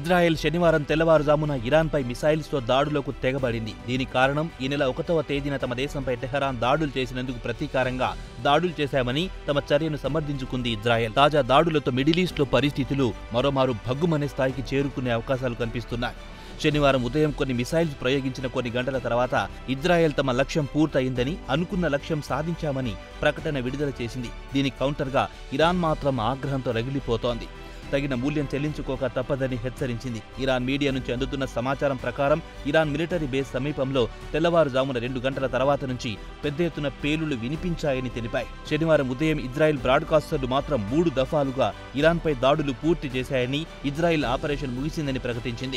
Israel శనివారం తెల్లవారుజామున ఇరాన్పై మిసైల్స్తో దాడులకు తెగబడింది దీనికి కారణం ఈ నెల ఒకటవ తేదీన తమ దేశంపై టెహరాన్ దాడులు చేసినందుకు ప్రతీకారంగా దాడులు చేశామని తమ చర్యను సమర్థించుకుంది ఇజ్రాయెల్ తాజా దాడులతో మిడిల్ ఈస్ట్లో పరిస్థితులు మరోమారు భగ్గుమనే స్థాయికి చేరుకునే అవకాశాలు కనిపిస్తున్నాయి శనివారం ఉదయం కొన్ని మిసైల్స్ ప్రయోగించిన కొన్ని గంటల తర్వాత ఇజ్రాయెల్ తమ లక్ష్యం పూర్తయిందని అనుకున్న లక్ష్యం సాధించామని ప్రకటన విడుదల చేసింది దీనికి కౌంటర్గా ఇరాన్ మాత్రం ఆగ్రహంతో రగిలిపోతోంది తగిన మూల్యం చెల్లించుకోక తప్పదని హెచ్చరించింది ఇరాన్ మీడియా నుంచి అందుతున్న సమాచారం ప్రకారం ఇరాన్ మిలిటరీ బేస్ సమీపంలో తెల్లవారుజామున రెండు గంటల తర్వాత నుంచి పెద్ద ఎత్తున పేలుళ్లు వినిపించాయని తెలిపాయి శనివారం ఉదయం ఇజ్రాయెల్ బ్రాడ్కాస్టర్లు మాత్రం మూడు దఫాలుగా ఇరాన్పై దాడులు పూర్తి చేశాయని ఇజ్రాయెల్ ఆపరేషన్ ముగిసిందని ప్రకటించింది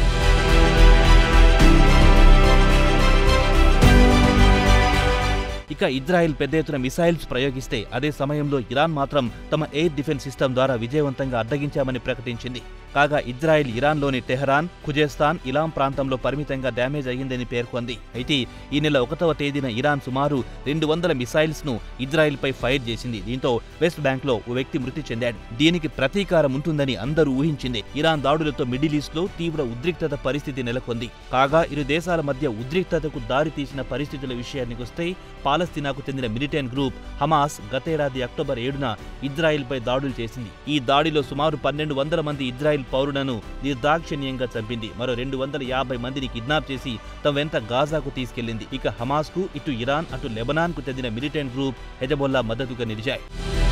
ఇక ఇజ్రాయెల్ పెద్ద ఎత్తున మిసైల్స్ ప్రయోగిస్తే అదే సమయంలో ఇరాన్ మాత్రం తమ ఎయిర్ డిఫెన్స్ సిస్టమ్ ద్వారా విజయవంతంగా అడ్డగించామని ప్రకటించింది కాగా ఇజ్రాయెల్ ఇరాన్లోని టెహరాన్ ఖుజేస్తాన్ ఇలాం ప్రాంతంలో పరిమితంగా డ్యామేజ్ అయ్యిందని పేర్కొంది అయితే ఈ నెల ఒకటవ తేదీన ఇరాన్ సుమారు రెండు వందల మిసైల్స్ ను ఇజ్రాయెల్ పై ఫైర్ చేసింది దీంతో వెస్ట్ బ్యాంక్ లో ఓ వ్యక్తి మృతి చెందాడు దీనికి ప్రతీకారం ఉంటుందని అందరూ ఊహించింది ఇరాన్ దాడులతో మిడిల్ ఈస్ట్ లో తీవ్ర ఉద్రిక్తత పరిస్థితి నెలకొంది కాగా ఇరు దేశాల మధ్య ఉద్రిక్తతకు దారితీసిన పరిస్థితుల విషయానికి వస్తే పాలస్తీనాకు చెందిన మిలిటెంట్ గ్రూప్ హమాస్ గతేడాది అక్టోబర్ ఏడున ఇజ్రాయెల్ పై దాడులు చేసింది ఈ దాడిలో సుమారు పన్నెండు వందల మంది ఇజ్రాయెల్ పౌరులను నిర్దాక్షిణ్యంగా చంపింది మరో రెండు వందల యాభై మందిని కిడ్నాప్ చేసి తమ వెంట గాజాకు తీసుకెళ్లింది ఇక హమాస్ కు ఇటు ఇరాన్ అటు లెబనాన్ కు చెందిన మిలిటెంట్ గ్రూప్ హెజబొల్లా మద్దతుగా నిలిచాయి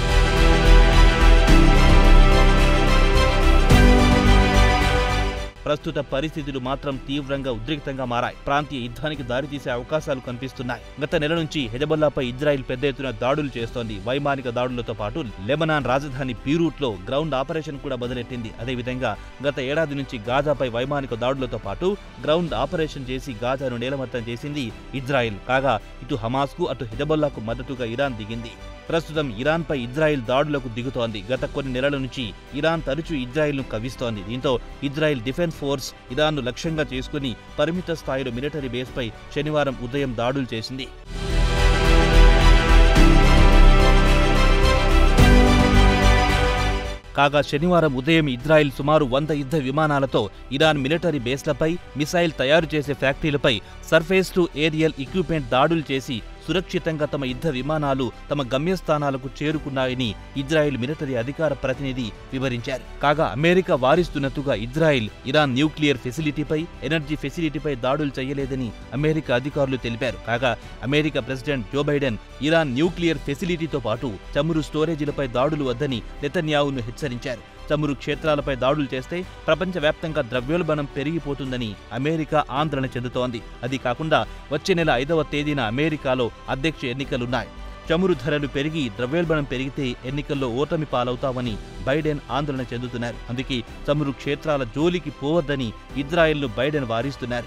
ప్రస్తుత పరిస్థితులు మాత్రం తీవ్రంగా ఉద్రిక్తంగా మారాయి ప్రాంతీయ యుద్ధానికి దారితీసే అవకాశాలు కనిపిస్తున్నాయి గత నెల నుంచి హెజబొల్లాపై ఇజ్రాయెల్ పెద్ద ఎత్తున దాడులు చేస్తోంది వైమానిక దాడులతో పాటు లెబనాన్ రాజధాని బీరూట్లో గ్రౌండ్ ఆపరేషన్ కూడా మొదలెట్టింది అదేవిధంగా గత ఏడాది నుంచి గాజాపై వైమానిక దాడులతో పాటు గ్రౌండ్ ఆపరేషన్ చేసి గాజాను నేలమట్టం చేసింది ఇజ్రాయెల్ కాగా ఇటు హమాస్కు అటు హెజబొల్లాకు మద్దతుగా ఇరాన్ దిగింది ప్రస్తుతం ఇరాన్పై ఇజ్రాయెల్ దాడులకు దిగుతోంది గత కొన్ని నెలల నుంచి ఇరాన్ తరచూ ఇజ్రాయెల్ను కవిస్తోంది దీంతో ఇజ్రాయెల్ డిఫెన్స్ ఫోర్స్ ఇరాన్ను లక్ష్యంగా చేసుకుని పరిమిత స్థాయిలో మిలిటరీ బేస్పై శనివారం ఉదయం దాడులు చేసింది కాగా శనివారం ఉదయం ఇజ్రాయెల్ సుమారు వంద యుద్ధ విమానాలతో ఇరాన్ మిలిటరీ బేస్లపై మిసైల్ తయారు చేసే ఫ్యాక్టరీలపై సర్ఫేస్ టు ఏరియల్ ఎక్విప్మెంట్ దాడులు చేసి సురక్షితంగా తమ యుద్ధ విమానాలు తమ గమ్యస్థానాలకు చేరుకున్నాయని ఇజ్రాయెల్ మిలిటరీ అధికార ప్రతినిధి వివరించారు కాగా అమెరికా వారిస్తున్నట్టుగా ఇజ్రాయెల్ ఇరాన్ న్యూక్లియర్ ఫెసిలిటీపై ఎనర్జీ ఫెసిలిటీపై దాడులు చేయలేదని అమెరికా అధికారులు తెలిపారు కాగా America president Joe Biden Iran nuclear ఫెసిలిటీతో పాటు చమురు స్టోరేజీలపై దాడులు వద్దని నెతన్యాహును హెచ్చరించారు చమురు క్షేత్రాలపై దాడులు చేస్తే ప్రపంచవ్యాప్తంగా ద్రవ్యోల్బణం పెరిగిపోతుందని అమెరికా ఆందోళన చెందుతోంది అది కాకుండా వచ్చే నెల ఐదవ తేదీన అమెరికాలో అధ్యక్ష ఎన్నికలున్నాయి చమురు ధరలు పెరిగి ద్రవ్యోల్బణం పెరిగితే ఎన్నికల్లో ఓటమి పాలవుతామని బైడెన్ ఆందోళన చెందుతున్నారు అందుకే చమురు క్షేత్రాల జోలికి పోవద్దని ఇజ్రాయెల్ను బైడెన్ వారిస్తున్నారు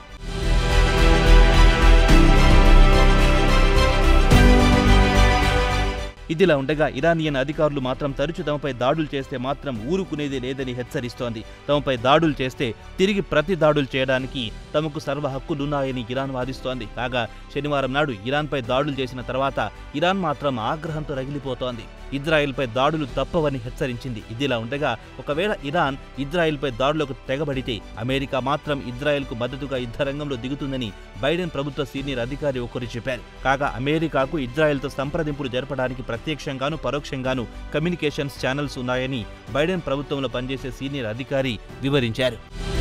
ఇదిలా ఉండగా ఇరానియన్ అధికారులు మాత్రం తరచు తమపై దాడులు చేస్తే మాత్రం ఊరుకునేది లేదని హెచ్చరిస్తోంది తమపై దాడులు చేస్తే తిరిగి ప్రతి దాడులు చేయడానికి తమకు సర్వ హక్కులున్నాయని ఇరాన్ వాదిస్తోంది కాగా శనివారం నాడు ఇరాన్పై దాడులు చేసిన తర్వాత ఇరాన్ మాత్రం ఆగ్రహంతో రగిలిపోతోంది ఇజ్రాయెల్పై దాడులు తప్పవని హెచ్చరించింది ఇదిలా ఉండగా ఒకవేళ ఇరాన్ ఇజ్రాయెల్పై దాడులకు తెగబడితే అమెరికా మాత్రం ఇజ్రాయెల్కు మద్దతుగా యుద్ధ రంగంలో దిగుతుందని బైడెన్ ప్రభుత్వ సీనియర్ అధికారి ఒకరు చెప్పారు కాగా అమెరికాకు ఇజ్రాయెల్తో సంప్రదింపులు జరపడానికి ప్రత్యక్షంగాను పరోక్షంగాను కమ్యూనికేషన్స్ ఛానల్స్ ఉన్నాయని బైడెన్ ప్రభుత్వంలో పనిచేసే సీనియర్ అధికారి వివరించారు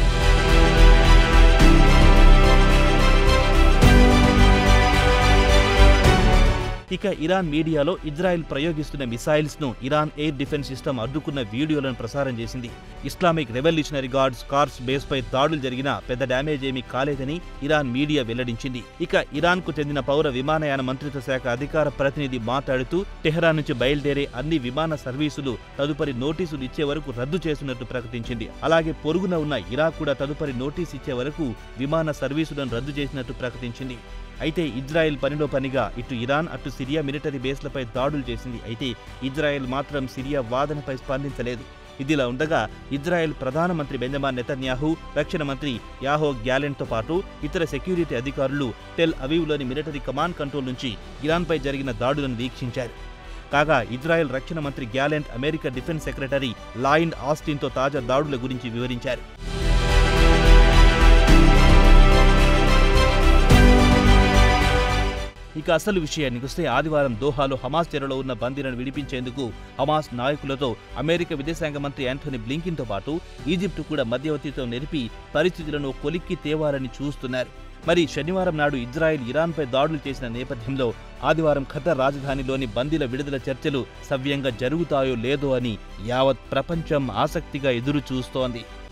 ఇక ఇరాన్ మీడియాలో ఇజ్రాయెల్ ప్రయోగిస్తున్న మిసైల్స్ ను ఇరాన్ ఎయిర్ డిఫెన్స్ సిస్టమ్ అడ్డుకున్న వీడియోలను ప్రసారం చేసింది Islamic Revolutionary Guards Corps base పై దాడులు జరిగినా పెద్ద డ్యామేజ్ ఏమీ కాలేదని ఇరాన్ మీడియా వెల్లడించింది ఇక ఇరాన్ కు చెందిన పౌర విమానయాన మంత్రిత్వ శాఖ అధికార ప్రతినిధి మాట్లాడుతూ టెహరాన్ నుంచి బయలుదేరే అన్ని విమాన సర్వీసులు తదుపరి నోటీసులు ఇచ్చే వరకు రద్దు చేస్తున్నట్టు ప్రకటించింది అలాగే పొరుగున ఉన్న ఇరాక్ కూడా తదుపరి నోటీస్ ఇచ్చే వరకు విమాన సర్వీసులను రద్దు చేసినట్టు ప్రకటించింది అయితే ఇజ్రాయెల్ పనిలో పనిగా ఇటు ఇరాన్ అటు సిరియా మిలిటరీ బేస్లపై దాడులు చేసింది అయితే ఇజ్రాయెల్ మాత్రం సిరియా వాదనపై స్పందించలేదు ఇదిలా ఉండగా ఇజ్రాయెల్ ప్రధానమంత్రి బెంజమాన్ నెతన్యాహు రక్షణ మంత్రి యాహో గ్యాలెంట్తో పాటు ఇతర సెక్యూరిటీ అధికారులు టెల్ అవీవ్లోని మిలిటరీ కమాండ్ కంట్రోల్ నుంచి ఇరాన్పై జరిగిన దాడులను వీక్షించారు కాగా ఇజ్రాయెల్ రక్షణ మంత్రి Gallant America defence secretary Lloyd ఆస్టిన్తో తాజా దాడుల గురించి వివరించారు ఇక అసలు విషయానికి వస్తే ఆదివారం దోహాలో హమాస్ చెరలో ఉన్న బందీలను విడిపించేందుకు హమాస్ నాయకులతో అమెరికా విదేశాంగ మంత్రి యాంథోనీ బ్లింకిన్తో పాటు ఈజిప్టు కూడా మధ్యవర్తితో నెరిపి పరిస్థితులను కొలిక్కి తేవాలని చూస్తున్నారు మరి శనివారం నాడు ఇజ్రాయెల్ ఇరాన్పై దాడులు చేసిన నేపథ్యంలో ఆదివారం ఖతర్ రాజధానిలోని బందీల విడుదల చర్చలు సవ్యంగా జరుగుతాయో లేదో అని యావత్ ప్రపంచం ఆసక్తిగా ఎదురు చూస్తోంది